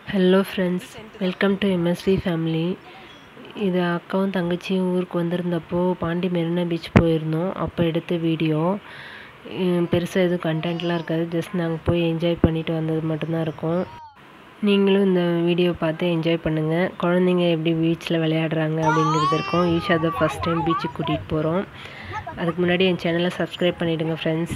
Hello friends welcome to MSV family இது அக்காவும் தங்கச்சியும் ஊருக்கு வந்திருந்தப்போ பாண்டி மெரினா பீச் போயிருந்தோம் அப்போ எடுத்த வீடியோ பெருசாக எதுவும் கண்டென்ட்லாம் இருக்காது ஜஸ்ட் நாங்கள் போய் என்ஜாய் பண்ணிட்டு வந்தது மட்டும்தான் இருக்கும் நீங்களும் இந்த வீடியோ பார்த்து என்ஜாய் பண்ணுங்கள் குழந்தைங்க எப்படி பீச்சில் விளையாடுறாங்க அப்படிங்கிறது இருக்கும் ஈஷா தான் ஃபஸ்ட் டைம் பீச்சுக்கு கூட்டிகிட்டு போகிறோம் அதுக்கு முன்னாடி என் சேனலை சப்ஸ்கிரைப் பண்ணிவிடுங்க ஃப்ரெண்ட்ஸ்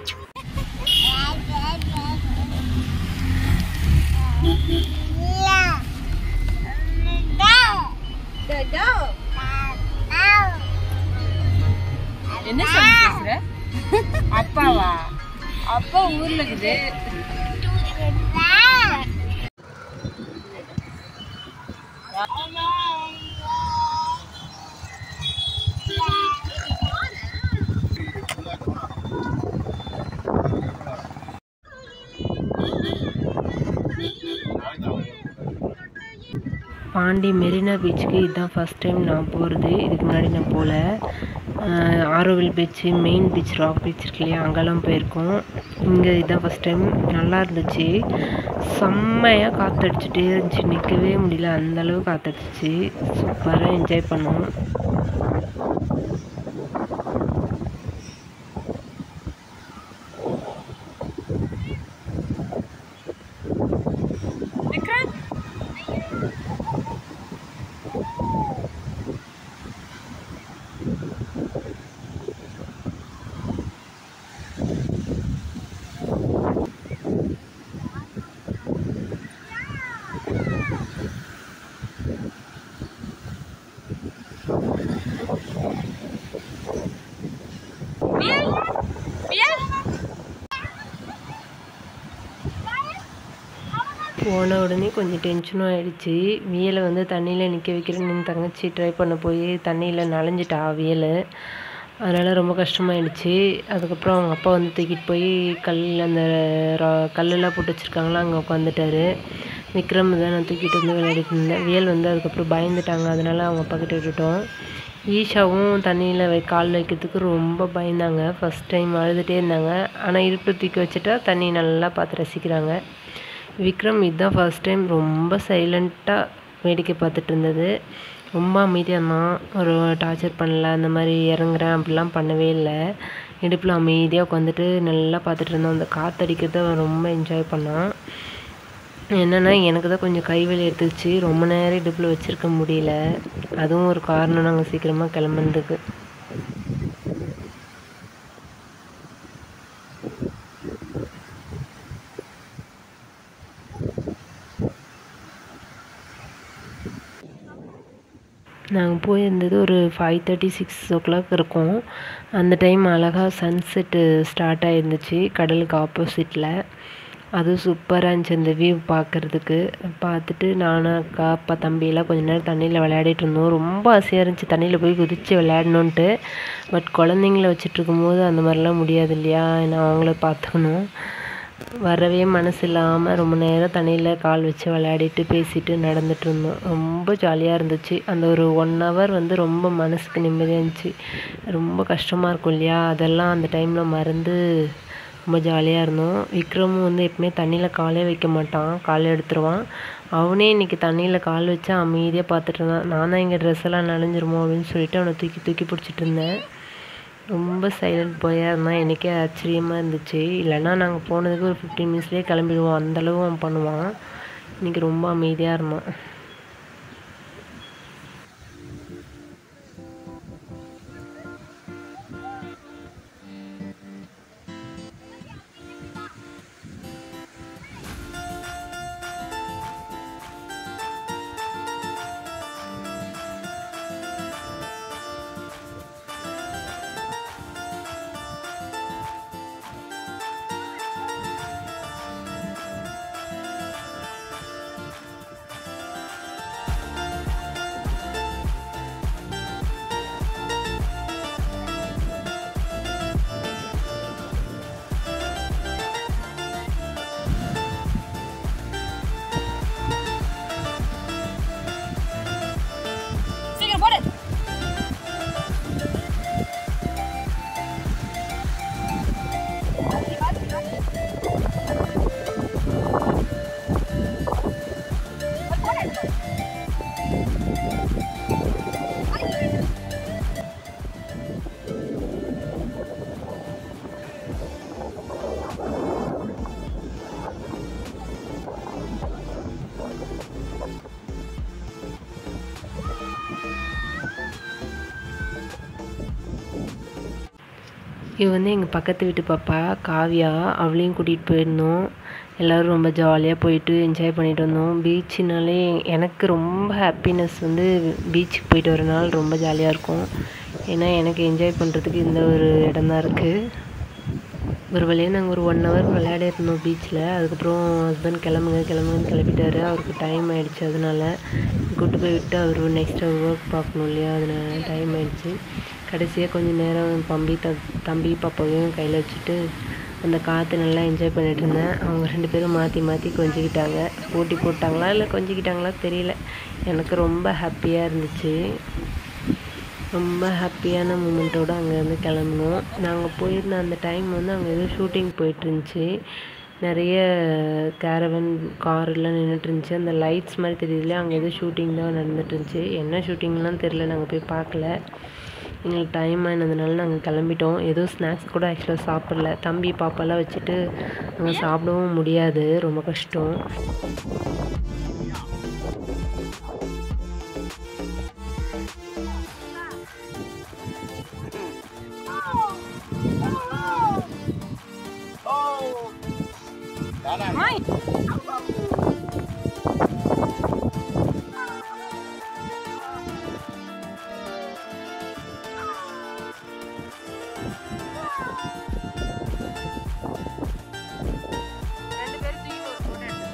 என்ன சொல்லி பேசுற அப்பாவா அப்பா ஊர்ல இருக்குது பாண்டி மெரினா பீச்சுக்கு இதுதான் ஃபஸ்ட் டைம் நான் போகிறது இதுக்கு முன்னாடி நான் போகல Auroville beach main beach rock beach இருக்கு இல்லையா அங்கெல்லாம் போயிருக்கோம் இங்கே இதுதான் ஃபஸ்ட் டைம் நல்லா இருந்துச்சு செம்மையாக காற்றடிச்சிட்டே இருந்துச்சு நிற்கவே முடியல அந்தளவு காற்றடிச்சிச்சு சூப்பராக என்ஜாய் பண்ணோம் விக்ராந்த் பியல் பியல் போன உடனே கொஞ்சம் டென்ஷனும் ஆயிடுச்சு வியலை வந்து தண்ணியில் நிற்க வைக்கிறேன்னு என் தங்கச்சி ட்ரை பண்ண போய் தண்ணியில் நனைஞ்சிட்டா வியல் அதனால் ரொம்ப கஷ்டமாயிடுச்சு அதுக்கப்புறம் அவங்க அப்பா வந்து தூக்கிட்டு போய் கல் அந்த ரா- கல்லெல்லாம் போட்டு வச்சுருக்காங்களா அங்கே உட்காந்துட்டாரு விக்ரம் தான் நான் தூக்கிட்டு வந்து விளையாடிட்டு இருந்தேன் வியல் வந்து அதுக்கப்புறம் பயந்துட்டாங்க அதனால அவங்க அப்பா கிட்ட விட்டுட்டோம் ஈஷாவும் தண்ணியில் வை கால் வைக்கிறதுக்கு ரொம்ப பயந்தாங்க ஃபஸ்ட் டைம் அழுதுகிட்டே இருந்தாங்க ஆனால் இடுப்பு தூக்கி வச்சுட்டா தண்ணி நல்லா பார்த்து ரசிக்கிறாங்க விக்ரம் இதுதான் ஃபர்ஸ்ட் டைம் ரொம்ப சைலண்ட்டாக வேடிக்கை பார்த்துட்டு இருந்தது ரொம்ப அமைதியாக இருந்தான் ஒரு டார்ச்சர் பண்ணல அந்த மாதிரி இறங்குறேன் அப்படிலாம் பண்ணவே இல்லை இடுப்பில் அமைதியாக உட்காந்துட்டு நல்லா பார்த்துட்டு இருந்தான் அந்த காற்றடிக்கிறத அவன் ரொம்ப என்ஜாய் பண்ணான் என்னென்னா எனக்கு தான் கொஞ்சம் கைவலி எடுத்துக்கிச்சு ரொம்ப நேரம் இடுப்பில் வச்சுருக்க முடியல அதுவும் ஒரு காரணம் நாங்கள் சீக்கிரமாக கிளம்புறதுக்கு நாங்கள் போயிருந்தது ஒரு five thirty six o'clock இருக்கும் அந்த டைம் அழகாக சன்செட்டு ஸ்டார்ட் ஆகிருந்துச்சு கடலுக்கு ஆப்போசிட்டில் அதுவும் சூப்பராக இருந்துச்சு அந்த வியூ பார்க்குறதுக்கு பார்த்துட்டு நானும் அக்கா அப்பா தம்பியெல்லாம் கொஞ்ச நேரம் தண்ணியில் விளையாடிட்டு இருந்தோம் ரொம்ப ஆசையாக இருந்துச்சு தண்ணியில் போய் குதித்து விளையாடணுன்ட்டு பட் குழந்தைங்கள வச்சுட்டு இருக்கும்போது அந்த மாதிரிலாம் முடியாது இல்லையா நான் அவங்கள பார்த்துக்கணும் வரவே மனசு இல்லாமல் ரொம்ப நேரம் தண்ணியில் கால் வச்சு விளையாடிட்டு பேசிட்டு நடந்துட்டு இருந்தோம் ரொம்ப ஜாலியாக இருந்துச்சு அந்த ஒரு ஒன் ஹவர் வந்து ரொம்ப மனசுக்கு நிம்மதியாக இருந்துச்சு ரொம்ப கஷ்டமாக இருக்கும் இல்லையா அதெல்லாம் அந்த டைமில் மறந்து ரொம்ப ஜாலியாக இருந்தோம் விக்ரமும் வந்து எப்பவுமே தண்ணியில் காலே வைக்க மாட்டான் கால் எடுத்துருவான் அவனே இன்னைக்கு தண்ணியில் கால் வச்சு அமைதியாக பார்த்துட்டு இருந்தான் நான் தான் எங்கள் ட்ரெஸ் எல்லாம் நனைஞ்சிருமோ அப்படின்னு சொல்லிட்டு அவனை தூக்கி தூக்கி பிடிச்சிட்டு இருந்தேன் ரொம்ப சைலண்ட் பாயாக இருந்தான் எனக்கே ஆச்சரியமாக இருந்துச்சு இல்லைன்னா நாங்கள் போனதுக்கு ஒரு ஃபிஃப்டீன் மினிட்ஸ்லேயே கிளம்பிடுவோம் அந்தளவு அவன் பண்ணுவான் இன்னைக்கு ரொம்ப அமைதியாக இருந்தான் இவ வந்து எங்கள் பக்கத்து வீட்டு பாப்பா காவ்யா அவளையும் கூட்டிகிட்டு போயிருந்தோம் எல்லோரும் ரொம்ப ஜாலியாக போயிட்டு என்ஜாய் பண்ணிட்டு வந்தோம் பீச்சுனாலே எனக்கு ரொம்ப ஹாப்பினஸ் வந்து பீச்சுக்கு போயிட்டு வர நாள் ரொம்ப ஜாலியாக இருக்கும் ஏன்னா எனக்கு என்ஜாய் பண்ணுறதுக்கு இந்த ஒரு இடம் தான் இருக்குது ஒரு வழியாக நாங்கள் ஒரு ஒன் ஹவர் விளையாட இருந்தோம் பீச்சில் அதுக்கப்புறம் ஹஸ்பண்ட் கிளம்புங்க கிளம்புங்கன்னு கிளப்பிட்டாரு அவருக்கு டைம் ஆயிடுச்சு அதனால கூட்டு போய் விட்டு அவர் நெக்ஸ்ட் ஒர்க் பார்க்கணும் இல்லையா அதனால டைம் ஆயிடுச்சு கடைசியாக கொஞ்சம் நேரம் தம்பி த தம்பி பாப்பாவையும் கையில் வச்சுட்டு அந்த காற்று நல்லா என்ஜாய் பண்ணிட்டு இருந்தேன் அவங்க ரெண்டு பேரும் மாற்றி மாற்றி கொஞ்சிக்கிட்டாங்க போட்டி போட்டாங்களா இல்லை கொஞ்சிக்கிட்டாங்களா தெரியல எனக்கு ரொம்ப ஹாப்பியாக இருந்துச்சு ரொம்ப ஹாப்பியான மூமெண்ட்டோடு அங்கேருந்து கிளம்புனோம் நாங்கள் போயிருந்த அந்த டைம் வந்து அங்கே ஏதோ ஷூட்டிங் போயிட்டு இருந்துச்சு நிறைய கேரவன் கார் எல்லாம் நின்றுட்டு இருந்துச்சு அந்த லைட்ஸ் மாதிரி தெரியல அங்கே ஏதோ ஷூட்டிங் தான் நடந்துட்டு இருந்துச்சு என்ன ஷூட்டிங்லாம் தெரில நாங்கள் போய் பார்க்கல எங்களுக்கு டைம் ஆனதுனால நாங்கள் கிளம்பிட்டோம் ஏதோ ஸ்நாக்ஸ் கூட ஆக்சுவலாக சாப்பிடல தம்பி பாப்பாலாம் வச்சுட்டு அங்கே சாப்பிடவும் முடியாது ரொம்ப கஷ்டம் ரெண்டு பேரும் தூக்கி ஒரு photo எடுத்து.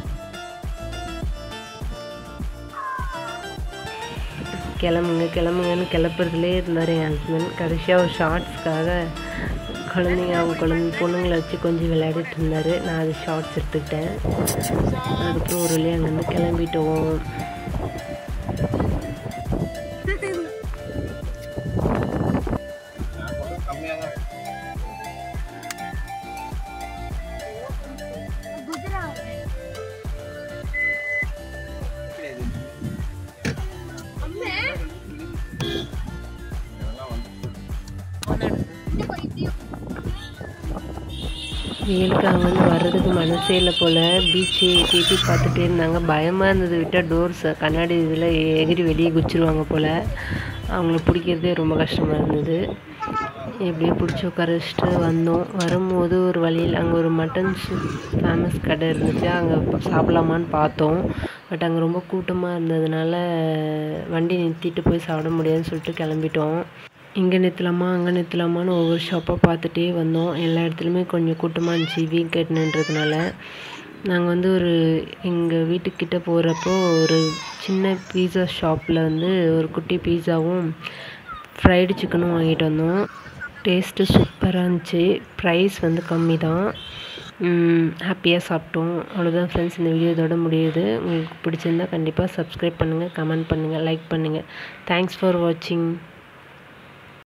கிளம்புங்க கிளம்புங்கன்னு கிளப்புறதுலே இருந்தார் என் ஹஸ்பண்ட் கடைசியாக ஒரு ஷார்ட்ஸ்க்காக குழந்தைங்க அவங்க குழந்தை பொண்ணுங்களை வச்சு கொஞ்சம் விளையாடிட்டு இருந்தார் நான் அது ஷார்ட்ஸ் எடுத்துக்கிட்டேன் அதுக்கப்புறம் ஒரு வழியாக அங்கேருந்து கிளம்பிட்டோம் வெயிலுக்கு அங்கே வந்து வர்றதுக்கு மனசே இல்லை போல் பீச்சு எட்டி எட்டி பார்த்துட்டே இருந்தாங்க பயமாக இருந்தது விட்டால் டோர்ஸ் கண்ணாடி இதில் எகிரி வெளியே குச்சிருவாங்க போல் அவங்கள பிடிக்கிறதே ரொம்ப கஷ்டமாக இருந்தது எப்படியோ பிடிச்சி உட்கார வச்சுட்டு வந்தோம் வரும்போது ஒரு வழியில் அங்கே ஒரு மட்டன் சூப் ஃபேமஸ் கடை இருந்துச்சு அங்கே சாப்பிட்லாமான்னு பார்த்தோம் பட் அங்கே ரொம்ப கூட்டமாக இருந்ததுனால வண்டி நிறுத்திட்டு போய் சாப்பிட முடியாதுன்னு சொல்லிட்டு கிளம்பிட்டோம் இங்கே நிறுத்தலாமா அங்கே நிறுத்தலாமான்னு ஒவ்வொரு ஷாப்பாக பார்த்துட்டே வந்தோம் எல்லா இடத்துலையுமே கொஞ்சம் கூட்டமாக இருந்துச்சு வீக்கெண்டுன்றதுனால நாங்கள் வந்து ஒரு எங்கள் வீட்டுக்கிட்ட போகிறப்போ ஒரு சின்ன பீஸா ஷாப்பில் வந்து ஒரு குட்டி பீஸாவும் ஃப்ரைடு சிக்கனும் வாங்கிட்டு வந்தோம் டேஸ்ட்டு சூப்பராக இருந்துச்சு ப்ரைஸ் வந்து கம்மி தான் ஹாப்பியாக சாப்பிட்டோம் அவ்வளோதான் ஃப்ரெண்ட்ஸ் இந்த வீடியோ இதோட முடியுது உங்களுக்கு பிடிச்சிருந்தா கண்டிப்பாக சப்ஸ்கிரைப் பண்ணுங்கள் கமெண்ட் பண்ணுங்கள் லைக் பண்ணுங்கள் தேங்க்ஸ் ஃபார் வாட்சிங்